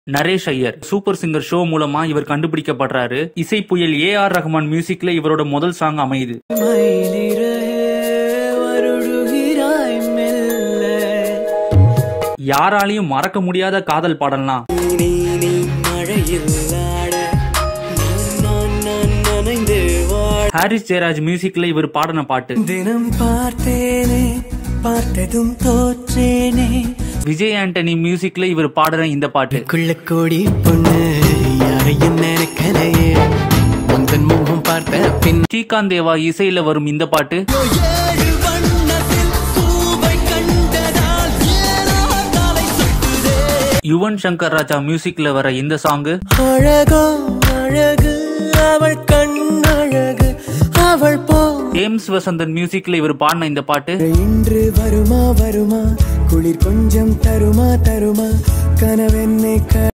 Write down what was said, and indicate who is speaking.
Speaker 1: Naresh Iyer super singer show மூலமா இவர் கண்டுபிடிக்கப்படுறாரு இசை புயல் ஏ ஆர் ரஹ்மான் மியூசிக்ல இவரோட முதல் சாங் அமையுது
Speaker 2: மயிலிறகே வருடுகிறாய் மெல்ல
Speaker 1: யாராலையும் மறக்க முடியாத காதல் பாடல்லாம்
Speaker 2: நீ நீ மழையில் ஆட நான் நான் நான் நனைந்து வாட
Speaker 1: ஹாரிஸ் ஜெயராஜ் மியூசிக்ல இவர் பாடின பாட்டு
Speaker 2: தினம் பார்த்தேனே பார்த்ததும் தோற்றேனே
Speaker 1: விஜய் ஆண்டனி மியூசிக்ல இவர் பாடுற இந்த பாட்டு
Speaker 2: குள்ள கோடி பொண்ணு யாரையும் நினைக்கலையே முந்தன் முகம் பார்த்த பின்
Speaker 1: ஸ்ரீகாந்த் தேவா இசையில வரும் இந்த பாட்டு
Speaker 2: ஏழு வண்ணத்தில் பூவை கண்டதால் ஏனோ தலை சுத்துதே
Speaker 1: யுவன் சங்கர் ராஜா மியூசிக்ல வர இந்த சாங்
Speaker 2: அழகோ அழகு அவள் கண் அழகு அவள் போ
Speaker 1: ஜேம்ஸ் வசந்தன் மியூசிக்ல இவர் பாடின இந்த பாட்டு
Speaker 2: இன்று வருமா வருமா குளிர் கொஞ்சம் தருமா தருமா கனவென்னை க